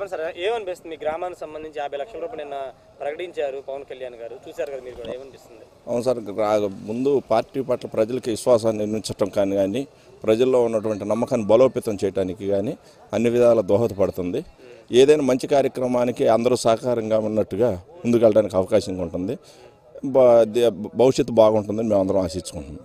చెప్పండి సార్ ఏమనిపిస్తుంది మీ గ్రామానికి సంబంధించి యాభై లక్షల రూపాయలు నిన్న ప్రకటించారు పవన్ కళ్యాణ్ గారు చూశారు కదా మీరు కూడా ఏమనిపిస్తుంది అవును సార్ రా- ముందు పార్టీ పట్ల ప్రజలకి విశ్వాసాన్ని నిర్మించడం కానీ కానీ ప్రజల్లో ఉన్నటువంటి నమ్మకాన్ని బలోపేతం చేయడానికి కానీ అన్ని విధాల దోహదపడుతుంది ఏదైనా మంచి కార్యక్రమానికి అందరూ సహకారంగా ఉన్నట్టుగా ముందుకెళ్ళడానికి అవకాశం ఉంటుంది బ- దే- భవిష్యత్తు బాగుంటుందని మేము అందరం ఆశించుకుంటున్నాం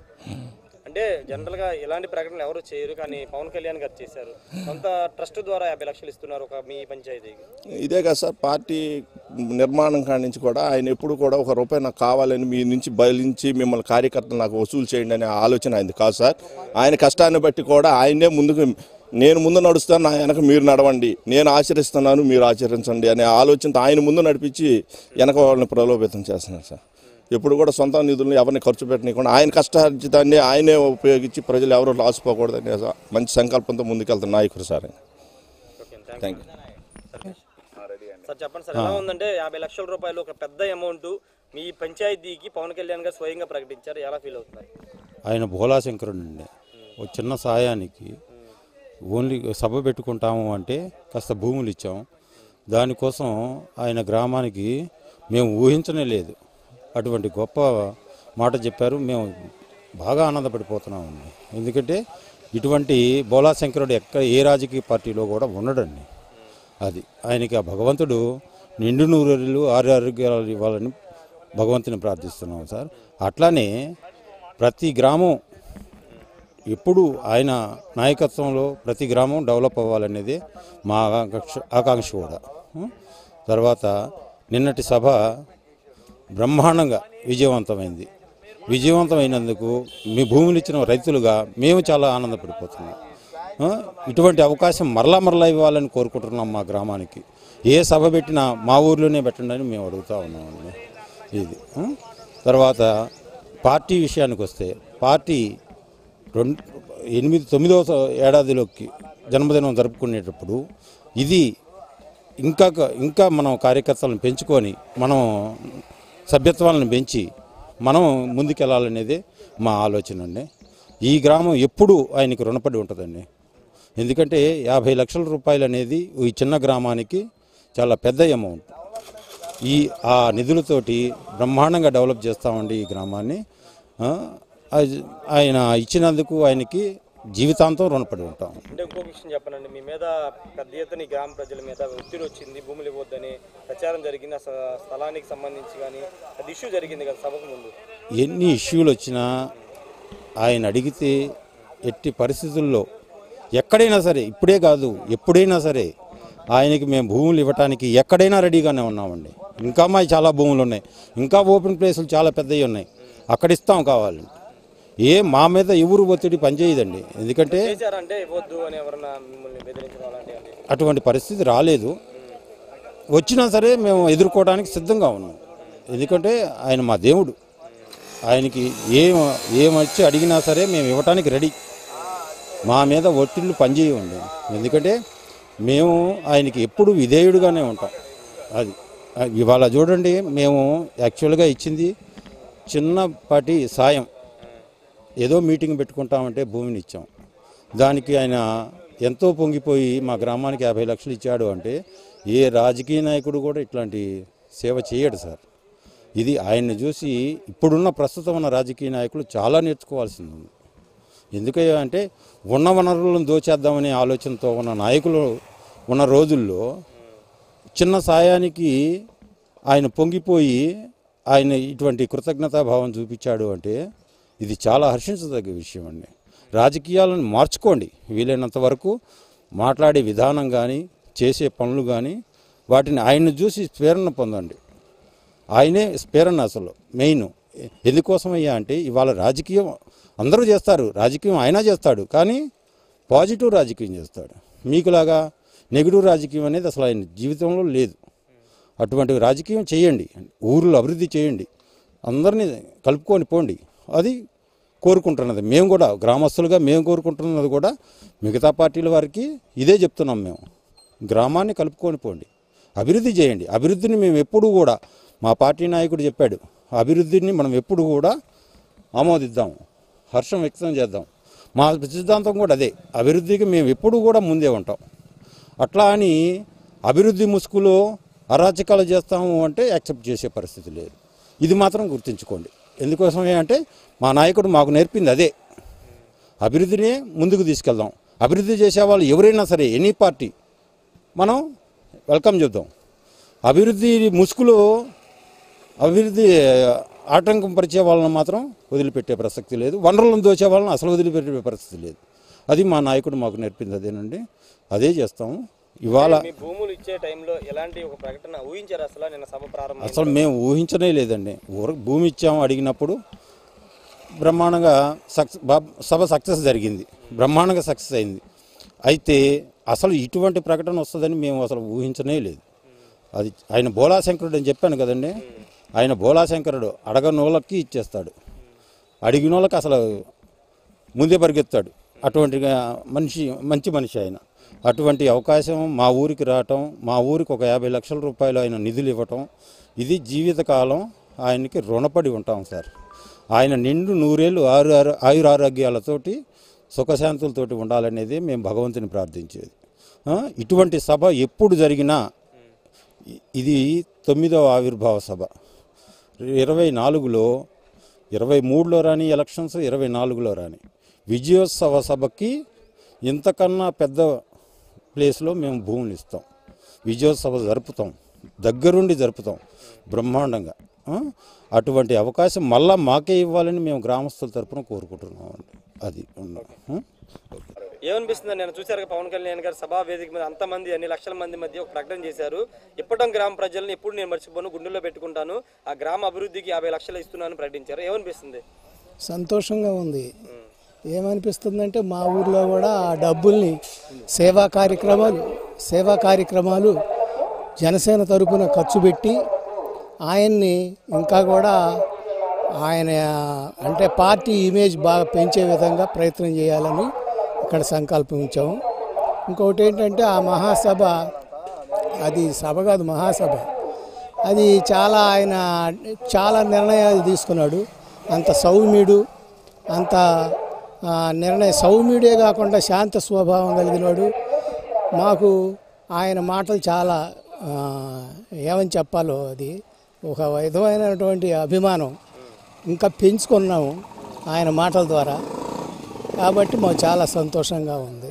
అంటే జనరల్ గా ఇలాంటి ప్రకటనలు ఎవరు చేయరు కానీ పవన్ కళ్యాణ్ గారు చేశారు కొంత ట్రస్ట్ ద్వారా యాభై లక్షలు ఇస్తున్నారు ఒక మీ పంచాయతీకి ఇదే కదా సార్ పార్టీ నిర్మాణం కాడి నుంచి కూడా ఆయన ఎప్పుడు కూడా ఒక రూపాయి నాకు కావాలని మీ నుంచి బలించి మిమ్మల్ని కార్యకర్తలు నాకు వసూలు చేయండి అనే ఆలోచన ఆయనది కాదు సార్ ఆయన కష్టాన్ని బట్టి కూడా ఆయనే ముందుకు నేను ముందు నడుస్తాను నా వెనక మీరు నడవండి నేను ఆచరిస్తున్నాను మీరు ఆచరించండి అనే ఆలోచనతో ఆయన ముందు నడిపించి వెనక వాళ్ళని ప్రలోభితం చేస్తున్నారు సార్ ఎప్పుడు కూడా సొంత నిధులను ఎవరిని ఖర్చు పెట్టనీయకుండా ఆయన కష్టార్జితాన్ని ఆయనే ఉపయోగించి ప్రజలు ఎవరు లాసిపోకూడదనే మంచి సంకల్పంతో ముందుకెళ్తున్న నాయకుడు సార్ ఆయన okay thank thank you sir చెప్పండి సార్ ఎలా ఉందంటే యాభై లక్షల రూపాయలు ఒక పెద్ద అమౌంట్ మీ పంచాయతీకి పవన్ కళ్యాణ్ గారు స్వయంగా ప్రకటించారు ఎలా ఫీల్ అవుతున్నారు ఆయన భోలాశంకరుడు అండి ఒక చిన్న సాయానికి ఓన్లీ సభ పెట్టుకుంటాము అంటే కాస్త భూములు ఇచ్చాం దానికోసం ఆయన గ్రామానికి మేము ఊహించనే లేదు అటువంటి గొప్ప మాట చెప్పారు మేము బాగా ఆనందపడిపోతున్నామండి ఎందుకంటే ఇటువంటి బోలాశంకరుడు ఎక్కడ ఏ రాజకీయ పార్టీలో కూడా ఉండడండి అది ఆయనకి ఆ భగవంతుడు నిండు నూరేళ్ళు ఆరు ఆరోగ్యాలు ఇవ్వాలని భగవంతుని ప్రార్థిస్తున్నాం సార్ అట్లానే ప్రతి గ్రామం ఎప్పుడు ఆయన నాయకత్వంలో ప్రతి గ్రామం డెవలప్ అవ్వాలనేది మా ఆకాంక్ష ఆకాంక్ష కూడా ఉం? తర్వాత నిన్నటి సభ బ్రహ్మాండంగా విజయవంతమైంది విజయవంతమైనందుకు మీ భూములు ఇచ్చిన రైతులుగా మేము చాలా ఆనందపడిపోతున్నాం ఆ? ఇటువంటి అవకాశం మరలా మరలా ఇవ్వాలని కోరుకుంటున్నాం మా గ్రామానికి ఏ సభ పెట్టినా మా ఊర్లోనే పెట్టండి అని మేము అడుగుతా ఉన్నామండి ఇది ఆ? తర్వాత పార్టీ విషయానికి వస్తే పార్టీ రెండు ఎనిమిది తొమ్మిదవ స- ఏడాదిలోకి జన్మదినం జరుపుకునేటప్పుడు ఇది ఇంకా క- ఇంకా మనం కార్యకర్తలను పెంచుకొని మనం సభ్యత్వాలను పెంచి మనం ముందుకెళ్ళాలనేదే మా ఆలోచన అండి ఈ గ్రామం ఎప్పుడూ ఆయనకి రుణపడి ఉంటుందండి ఎందుకంటే యాభై లక్షల రూపాయలు అనేది ఈ చిన్న గ్రామానికి చాలా పెద్ద అమౌంట్ ఈ ఆ నిధులతోటి బ్రహ్మాండంగా డెవలప్ చేస్తామండి ఈ గ్రామాన్ని ఆ, అది- ఆయన ఇచ్చినందుకు ఆయనకి జీవితాంతం రుణపడి ఉంటాం అంటే ఇంకో విషయం చెప్పనండి మీ మీద పెద్ద ఎత్తున ఈ గ్రామ ప్రజల మీద ఒత్తిడి వచ్చింది భూములు ఇవ్వద్దని ప్రచారం జరిగింది ఆ స- స్థలానికి సంబంధించి కానీ అది ఇష్యూ జరిగింది కదా సభకు ముందు ఎన్ని ఇష్యూలు వచ్చినా ఆయన అడిగితే ఎట్టి పరిస్థితుల్లో ఎక్కడైనా సరే ఇప్పుడే కాదు ఎప్పుడైనా సరే ఆయనకి మేము భూములు ఇవ్వటానికి ఎక్కడైనా రెడీగానే ఉన్నామండి ఇంకా మా చాలా భూములు ఉన్నాయి ఇంకా ఓపెన్ ప్లేసులు చాలా పెద్దవి ఉన్నాయి అక్కడ ఇస్తాం కావాలి ఏ మా మీద ఎవరు ఒత్తిడి పనిచేయదండి ఎందుకంటే చేశారంటే ఇవ్వద్దు అని ఎవరన్నా మిమ్మల్ని బెదిరించడం అలాంటివి అటువంటి పరిస్థితి రాలేదు వచ్చినా సరే మేము ఎదుర్కోవడానికి సిద్ధంగా ఉన్నాం ఎందుకంటే ఆయన మా దేవుడు ఆయనకి ఏం ఏమొచ్చి అడిగినా సరే మేము ఇవ్వటానికి రెడీ మా మీద ఒత్తిళ్ళు పనిచేయండి ఎందుకంటే మేము ఆయనకి ఎప్పుడు విధేయుడుగానే ఉంటాం అది అది ఇవాళ చూడండి మేము యాక్చువల్గా ఇచ్చింది చిన్నపాటి సాయం ఏదో మీటింగ్ పెట్టుకుంటామంటే భూమిని ఇచ్చాం దానికి ఆయన ఎంతో పొంగిపోయి మా గ్రామానికి యాభై లక్షలు ఇచ్చాడు అంటే ఏ రాజకీయ నాయకుడు కూడా ఇట్లాంటి సేవ చేయడు సార్ ఇది ఆయన్ని చూసి ఇప్పుడున్న ప్రస్తుతం ఉన్న రాజకీయ నాయకులు చాలా నేర్చుకోవాల్సింది ఉంది ఎందుకయ్యా అంటే ఉన్న వనరులను దోచేద్దామనే ఆలోచనతో ఉన్న నాయకులు ఉన్న రోజుల్లో చిన్న సాయానికి ఆయన పొంగిపోయి ఆయన ఇటువంటి కృతజ్ఞతాభావం చూపించాడు అంటే ఇది చాలా హర్షించదగ్గ విషయం అండి రాజకీయాలను మార్చుకోండి వీలైనంత వరకు మాట్లాడే విధానం కానీ చేసే పనులు కానీ వాటిని ఆయన్ని చూసి ప్రేరణ పొందండి ఆయనే ప్రేరణ అసలు మెయిన్ ఎందుకోసమయ్యా అంటే ఇవాళ రాజకీయం అందరూ చేస్తారు రాజకీయం ఆయన చేస్తాడు కానీ పాజిటివ్ రాజకీయం చేస్తాడు మీకులాగా నెగిటివ్ రాజకీయం అనేది అసలు ఆయన జీవితంలో లేదు అటువంటి రాజకీయం చేయండి ఊర్లో అభివృద్ధి చేయండి అందరినీ కలుపుకొని పోండి అది కోరుకుంటున్నది మేము కూడా గ్రామస్తులుగా మేము కోరుకుంటున్నది కూడా మిగతా పార్టీల వారికి ఇదే చెప్తున్నాం మేము గ్రామాన్ని కలుపుకొని పోండి అభివృద్ధి చేయండి అభివృద్ధిని మేము ఎప్పుడూ కూడా మా పార్టీ నాయకుడు చెప్పాడు అభివృద్ధిని మనం ఎప్పుడు కూడా ఆమోదిద్దాం హర్షం వ్యక్తం చేద్దాం మా సిద్ధాంతం కూడా అదే అభివృద్ధికి మేము ఎప్పుడు కూడా ముందే ఉంటాం అట్లా అని అభివృద్ధి ముసుగులో అరాచకాలు చేస్తాము అంటే యాక్సెప్ట్ చేసే పరిస్థితి లేదు ఇది మాత్రం గుర్తుంచుకోండి ఎందుకోసమే అంటే మా నాయకుడు మాకు నేర్పింది అదే అభివృద్ధిని ముందుకు తీసుకెళ్దాం అభివృద్ధి చేసే వాళ్ళు ఎవరైనా సరే ఎనీ పార్టీ మనం వెల్కమ్ చేద్దాం అభివృద్ధి ముసుగులో అభివృద్ధి ఆటంకం పరిచే వాళ్ళని మాత్రం వదిలిపెట్టే ప్రసక్తి లేదు వనరులను దోచే వాళ్ళని అసలు వదిలిపెట్టే పరిస్థితి లేదు అది మా నాయకుడు మాకు నేర్పింది అదేనండి అదే చేస్తాము ఇవాళ మీ భూములు ఇచ్చే టైంలో ఎలాంటి ఒక ప్రకటన ఊహించారు అసలు నిన్న సభ ప్రారంభం అసలు మేము ఊహించనే లేదండి ఊర భూమి ఇచ్చాము అడిగినప్పుడు బ్రహ్మాండంగా సక్సెస్ సభ సక్సెస్ జరిగింది బ్రహ్మాండంగా సక్సెస్ అయింది అయితే అసలు ఇటువంటి ప్రకటన వస్తుందని మేము అసలు ఊహించనే లేదు అది ఆయన బోలాశంకరుడు అని చెప్పాను కదండి ఆయన బోలాశంకరుడు అడగనోళ్ళకి ఇచ్చేస్తాడు అడిగిన వాళ్ళకి అసలు ముందే పరిగెత్తాడు అటువంటి మనిషి మంచి మనిషి ఆయన అటువంటి అవకాశం మా ఊరికి రావటం మా ఊరికి ఒక యాభై లక్షల రూపాయలు ఆయన నిధులు ఇవ్వటం ఇది జీవితకాలం ఆయనకి రుణపడి ఉంటాం సార్ ఆయన నిండు నూరేళ్ళు ఆరు ఆరు ఆయురారోగ్యాలతోటి సుఖశాంతులతోటి ఉండాలనేది మేము భగవంతుని ప్రార్థించేది ఆ, ఇటువంటి సభ ఎప్పుడు జరిగినా ఇ- ఇది తొమ్మిదవ ఆవిర్భావ సభ ఇరవై నాలుగులో ఇరవై మూడులో రాని ఎలక్షన్స్ ఇరవై నాలుగులో రాని విజయోత్సవ సభకి ఇంతకన్నా పెద్ద ప్లేస్లో మేము భూములు ఇస్తాం విజయోత్సవ జరుపుతాం దగ్గరుండి జరుపుతాం బ్రహ్మాండంగా ఆ? అటువంటి అవకాశం మళ్ళా మాకే ఇవ్వాలని మేము గ్రామస్తుల తరపున కోరుకుంటున్నాం అండి అది ఉన్న- ఆ? ఏమనిపిస్తుంది నేను చూశారు కదా పవన్ కళ్యాణ్ గారు సభా వేదిక మీద అంతమంది అన్ని లక్షల మంది మధ్య ఒక ప్రకటన చేశారు ఇప్పటం గ్రామ ప్రజల్ని ఎప్పుడు నేను మర్చిపోను గుండెల్లో పెట్టుకుంటాను ఆ గ్రామ అభివృద్ధికి యాభై లక్షలు ఇస్తున్నాను ప్రకటించారు ఏమనిపిస్తుంది సంతోషంగా ఉంది ఏమనిపిస్తుందంటే మా ఊర్లో కూడా ఆ డబ్బుల్ని సేవా కార్యక్రమాలు సేవా కార్యక్రమాలు జనసేన తరపున ఖర్చు పెట్టి ఆయన్ని ఇంకా కూడా ఆయన అంటే పార్టీ ఇమేజ్ బాగా పెంచే విధంగా ప్రయత్నం చేయాలని ఇక్కడ సంకల్పించాము ఇంకొకటి ఏంటంటే ఆ మహాసభ అది సభ కాదు మహాసభ అది చాలా ఆయన చాలా నిర్ణయాలు తీసుకున్నాడు అంత సౌమ్యుడు అంత ఆ, నిర్ణయ సౌమ్యుడే కాకుండా శాంత స్వభావం కలిగినాడు మాకు ఆయన మాటలు చాలా ఆ, ఏమని చెప్పాలో అది ఒక విధమైనటువంటి అభిమానం ఇంకా పెంచుకున్నాము ఆయన మాటల ద్వారా కాబట్టి మాకు చాలా సంతోషంగా ఉంది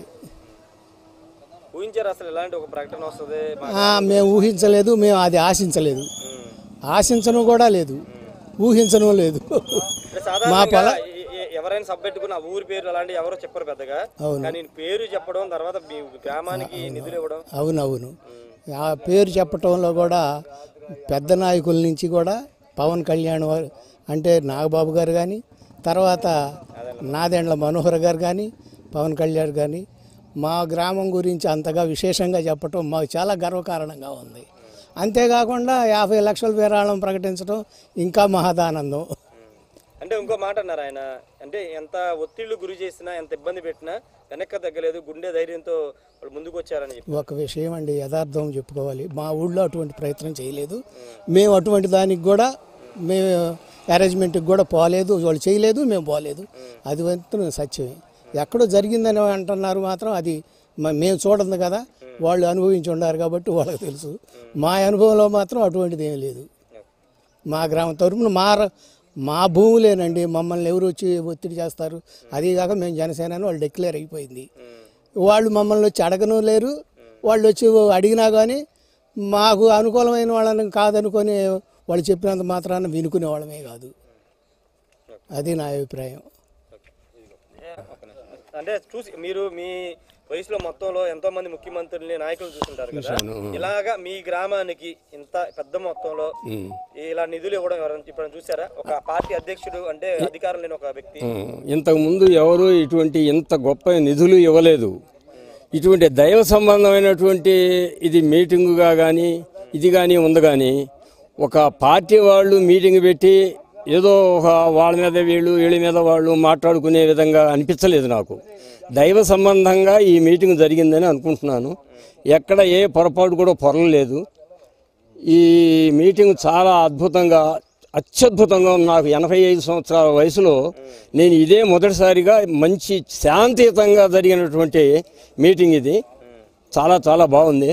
ఊహించారు అసలు ఇలాంటి ఒక ప్రకటన వస్తుంది మా- ఆ, మేము ఊహించలేదు మేము అది ఆశించలేదు ఉమ్. ఆశించను కూడా లేదు ఊహించను లేదు అంటే సాధారణంగా ఎ- ఎ- ఎవరైనా సభ పెట్టుకున్న ఆ ఊరి పేరు అలాంటివి ఎవరో చెప్పరు పెద్దగా అవును. కానీ పేరు చెప్పడం తర్వాత మీ గ్రామానికి నిధులు ఇవ్వడం అవునవును ఆ పేరు చెప్పటంలో కూడా పెద్ద నాయకుల నుంచి కూడా పవన్ కళ్యాణ్ వారు అంటే నాగబాబు గారు కానీ తర్వాత నాదెండ్ల మనోహర్ గారు కానీ పవన్ కళ్యాణ్ కానీ మా గ్రామం గురించి అంతగా విశేషంగా చెప్పటం మాకు చాలా గర్వకారణంగా ఉంది అంతేకాకుండా యాభై లక్షల విరాళం ప్రకటించడం ఇంకా మహదానందం అంటే ఇంకో మాట అన్నారు ఆయన అంటే ఎంత ఒత్తిళ్లు గురి చేసినా ఎంత ఇబ్బంది పెట్టినా వెనక్కి తగ్గలేదు గుండె ధైర్యంతో వాళ్ళు ముందుకు వచ్చారని చెప్పి ఒక విషయం అండి యథార్థం చెప్పుకోవాలి మా ఊళ్ళో అటువంటి ప్రయత్నం చేయలేదు మేము అటువంటి దానికి కూడా మేము అరేంజ్మెంట్కి కూడా పోలేదు వాళ్ళు చేయలేదు మేము పోలేదు అది వంతు సత్యమే ఎక్కడో జరిగిందని అంటున్నారు మాత్రం అది మ- మేము చూడదు కదా వాళ్ళు అనుభవించి ఉన్నారు కాబట్టి వాళ్ళకి తెలుసు మా అనుభవంలో మాత్రం అటువంటిది ఏం లేదు మా గ్రామం తరపున మా ర- మా భూములేనండి మమ్మల్ని ఎవరు వచ్చి ఒత్తిడి చేస్తారు అది కాక మేము జనసేన అని వాళ్ళు డిక్లేర్ అయిపోయింది వాళ్ళు మమ్మల్ని వచ్చి అడగను లేరు వాళ్ళు వచ్చి అడిగినా కానీ మాకు అనుకూలమైన వాళ్ళని కాదనుకొని వాళ్ళు చెప్పినంత మాత్రాన వినుకునే వాళ్ళమే కాదు అది నా అభిప్రాయం అంటే చూసి మీరు మీ వయసులో మొత్తంలో ఎంతో మంది ముఖ్యమంత్రుల్ని నాయకులు చూస్తుంటారు కదా ఇలాగా మీ గ్రామానికి ఇంత పెద్ద మొత్తంలో ఇలా నిధులు ఇవ్వడం ఎవరైనా ఇప్పుడు చూసారా ఒక పార్టీ అధ్యక్షుడు అంటే అధికారం లేని ఒక వ్యక్తి ఇంతకుముందు ఎవరు ఇటువంటి ఇంత గొప్ప నిధులు ఇవ్వలేదు ఇటువంటి దైవ సంబంధమైనటువంటి ఇది మీటింగుగా కానీ ఇది కానీ ఉంది కానీ ఒక పార్టీ వాళ్ళు మీటింగ్ పెట్టి ఏదో ఒక వాళ్ళ మీద వీళ్ళు వీళ్ళ మీద వాళ్ళు మాట్లాడుకునే విధంగా అనిపించలేదు నాకు దైవ సంబంధంగా ఈ మీటింగ్ జరిగిందని అనుకుంటున్నాను ఎక్కడ ఏ పొరపాటు కూడా పొరలేదు ఈ మీటింగ్ చాలా అద్భుతంగా అత్యద్భుతంగా ఉంది నాకు ఎనభై ఐదు సంవత్సరాల వయసులో నేను ఇదే మొదటిసారిగా మంచి శాంతియుతంగా జరిగినటువంటి మీటింగ్ ఇది చాలా చాలా బాగుంది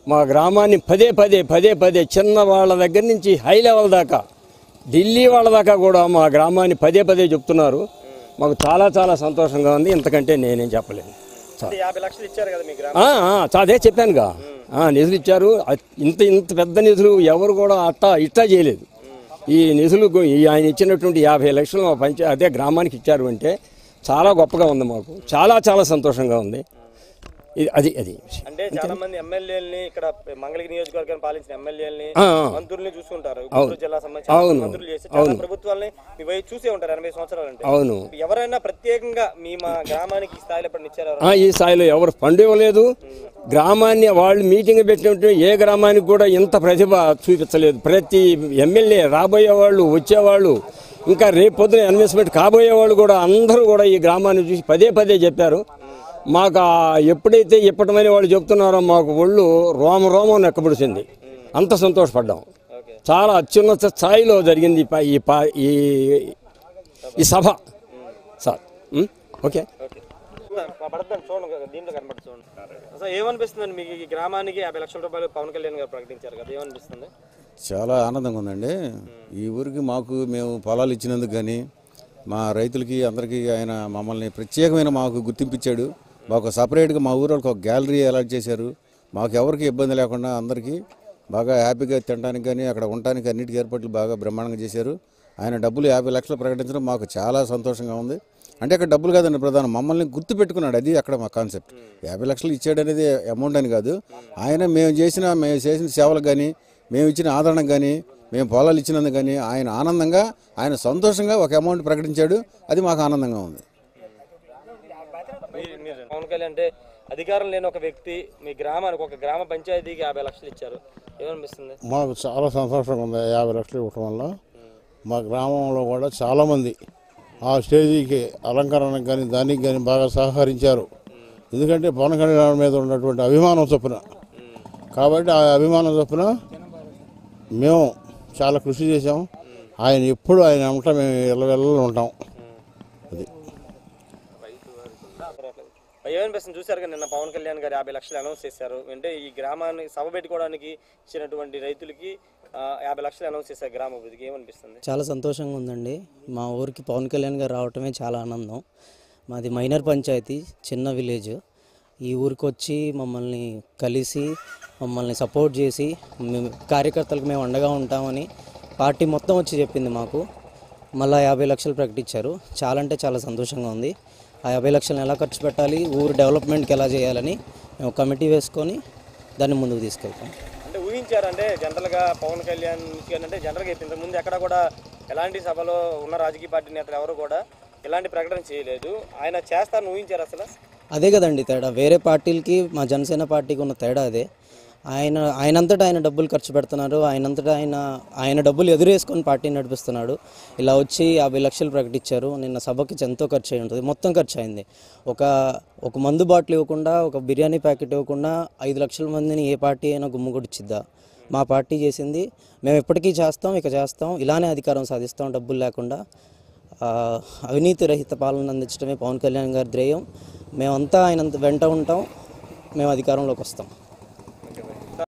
మా గ్రామాన్ని పదే పదే పదే పదే చిన్న వాళ్ళ దగ్గర నుంచి హై లెవెల్ దాకా ఢిల్లీ వాళ్ళ దాకా కూడా మా గ్రామాన్ని పదే పదే చెప్తున్నారు మాకు చాలా చాలా సంతోషంగా ఉంది ఇంతకంటే నేనేం చెప్పలేను అంటే యాభై లక్షలు ఇచ్చారు కదా మీ గ్రామం ఆ, ఆ, అదే చెప్పానుగా ఆ, నిధులు ఇచ్చారు అ- ఇంత ఇంత పెద్ద నిధులు ఎవరు కూడా అట్టా ఇట్టా చేయలేదు ఈ నిధులు గు- ఈ ఆయన ఇచ్చినటువంటి యాభై లక్షలు మా పంచ అదే గ్రామానికి ఇచ్చారు అంటే చాలా గొప్పగా ఉంది మాకు చాలా చాలా సంతోషంగా ఉంది ఇది అది అది అంటే చాలా మంది ఎమ్మెల్యేలని ఇక్కడ మంగళగిరి నియోజకవర్గాన్ని పాలించిన ఎమ్మెల్యేలని ఆ, ఆ. మంత్రుల్ని చూసుకుంటారు గుంటూరు జిల్లా సంబంధించిన అవును. మంత్రులు చేసి చాలా ప్రభుత్వాలని మీ వైపు చూసే ఉంటారు ఎనభై సంవత్సరాలు అంటే అవును ఎవరైనా ప్రత్యేకంగా మీ మా గ్రామానికి ఈ స్థాయిలో ఎప్పుడు ఇచ్చారు ఆ, ఈ స్థాయిలో ఎవరు ఫండ్ ఇవ్వలేదు గ్రామాన్ని వాళ్ళు మీటింగ్ పెట్టినట్టు ఏ గ్రామానికి కూడా ఇంత ప్రతిభ చూపించలేదు ప్రతి ఎమ్మెల్యే రాబోయే వాళ్ళు వచ్చేవాళ్ళు ఇంకా రేపు పొద్దున ఇన్వెస్ట్మెంట్ కాబోయే వాళ్ళు కూడా అందరూ కూడా ఈ గ్రామాన్ని చూసి పదే పదే చెప్పారు మాకు ఆ ఎప్పుడైతే ఇప్పటమని వాళ్ళు చెప్తున్నారో మాకు ఒళ్ళు రోమ రోమం నెక్కబడిసింది అంత సంతోషపడ్డాం ఓకే చాలా అత్యున్నత స్థాయిలో జరిగింది ఈ ప- ఈ ప- ఈ ఈ సభ సార్ ఉం? ఓకే ఓకే పడతాను చూడండి దీంట్లో కనబడుతుంది చూడండి అసలు ఏమనిపిస్తుంది మీకు ఈ గ్రామానికి యాభై లక్షల రూపాయలు పవన్ కళ్యాణ్ గారు ప్రకటించారు కదా ఏమనిపిస్తుంది చాలా ఆనందంగా ఉందండి ఈ ఊరికి మాకు మేము పొలాలు ఇచ్చినందుకు కానీ మా రైతులకి అందరికీ ఆయన మమ్మల్ని ప్రత్యేకమైన మాకు గుర్తింపించాడు మాకు సపరేట్గా మా ఊరు ఒక గ్యాలరీ అలాట్ చేశారు మాకు ఎవరికి ఇబ్బంది లేకుండా అందరికీ బాగా హ్యాపీగా తినడానికి కానీ అక్కడ ఉండటానికి అన్నిటికీ ఏర్పాట్లు బాగా బ్రహ్మాండంగా చేశారు ఆయన డబ్బులు యాభై లక్షలు ప్రకటించడం మాకు చాలా సంతోషంగా ఉంది అంటే అక్కడ డబ్బులు కాదండి ప్రధానం మమ్మల్ని గుర్తు పెట్టుకున్నాడు అది అక్కడ మా కాన్సెప్ట్ యాభై లక్షలు ఇచ్చాడు అనేది అమౌంట్ అని కాదు ఆయన మేము చేసిన మేము చేసిన సేవలకు కానీ మేము ఇచ్చిన ఆదరణకు కానీ మేము పొలాలు ఇచ్చినందుకు కానీ ఆయన ఆనందంగా ఆయన సంతోషంగా ఒక అమౌంట్ ప్రకటించాడు అది మాకు ఆనందంగా ఉంది మీరు మీరు పవన్ కళ్యాణ్ అంటే అధికారం లేని ఒక వ్యక్తి మీ గ్రామానికి ఒక గ్రామ పంచాయతీకి యాభై లక్షలు ఇచ్చారు ఏమనిపిస్తుంది మాకు చాలా సంతోషంగా ఉంది యాభై లక్షలు ఇవ్వటం వల్ల మా గ్రామంలో కూడా చాలామంది ఆ స్టేజీకి అలంకరణకు కానీ దానికి కానీ బాగా సహకరించారు ఎందుకంటే పవన్ కళ్యాణ్ మీద ఉన్నటువంటి అభిమానం చొప్పున కాబట్టి ఆ అభిమానం చొప్పున మేము చాలా కృషి చేసాం ఆయన ఎప్పుడు ఆయన వెంట మేము ఇళ్ళ ఉంటాం అది ఏమనిపిస్తుంది చూసారు కదా నిన్న పవన్ కళ్యాణ్ గారు యాభై లక్షలు అనౌన్స్ చేశారు అంటే ఈ గ్రామాన్ని సభ పెట్టుకోవడానికి ఇచ్చినటువంటి రైతులకి ఆ, యాభై లక్షలు అనౌన్స్ చేశారు గ్రామ అభివృద్ధికి ఏమనిపిస్తుంది చాలా సంతోషంగా ఉందండి మా ఊరికి పవన్ కళ్యాణ్ గారు రావటమే చాలా ఆనందం మాది మైనర్ పంచాయతీ చిన్న విలేజ్ ఈ ఊరికి వచ్చి మమ్మల్ని కలిసి మమ్మల్ని సపోర్ట్ చేసి మేము కార్యకర్తలకు మేము అండగా ఉంటామని పార్టీ మొత్తం వచ్చి చెప్పింది మాకు మళ్ళీ యాభై లక్షలు ప్రకటించారు చాలా అంటే చాలా సంతోషంగా ఉంది ఆ యాభై లక్షలను ఎలా ఖర్చు పెట్టాలి ఊరు డెవలప్మెంట్కి ఎలా చేయాలని మేము కమిటీ వేసుకొని దాన్ని ముందుకు తీసుకెళ్తాం అంటే ఊహించారంటే జనరల్గా పవన్ కళ్యాణ్ నుంచి అంటే జనరల్గా ఇంతకు ముందు ఎక్కడ కూడా ఎలాంటి సభలో ఉన్న రాజకీయ పార్టీ నేతలు ఎవరు కూడా ఎలాంటి ప్రకటన చేయలేదు ఆయన చేస్తారని ఊహించారు అసలు అదే కదండి తేడా వేరే పార్టీలకి మా జనసేన పార్టీకి ఉన్న తేడా అదే ఆయన ఆయనంతటా ఆయన డబ్బులు ఖర్చు పెడుతున్నారు ఆయనంతటా ఆయన ఆయన డబ్బులు ఎదురేసుకొని పార్టీని నడిపిస్తున్నాడు ఇలా వచ్చి యాభై లక్షలు ప్రకటించారు నిన్న సభకి ఎంతో ఖర్చు అయి ఉంటుంది మొత్తం ఖర్చు అయింది ఒక ఒక మందు బాటిల్ ఇవ్వకుండా ఒక బిర్యానీ ప్యాకెట్ ఇవ్వకుండా ఐదు లక్షల మందిని ఏ పార్టీ అయినా గుమ్ముగొడిచ్చిద్దా మా పార్టీ చేసింది మేము ఎప్పటికీ చేస్తాం ఇక చేస్తాం ఇలానే అధికారం సాధిస్తాం డబ్బులు లేకుండా ఆ, అవినీతి రహిత పాలన అందించడమే పవన్ కళ్యాణ్ గారి ధ్యేయం మేమంతా ఆయన వెంట ఉంటాం మేము అధికారంలోకి వస్తాం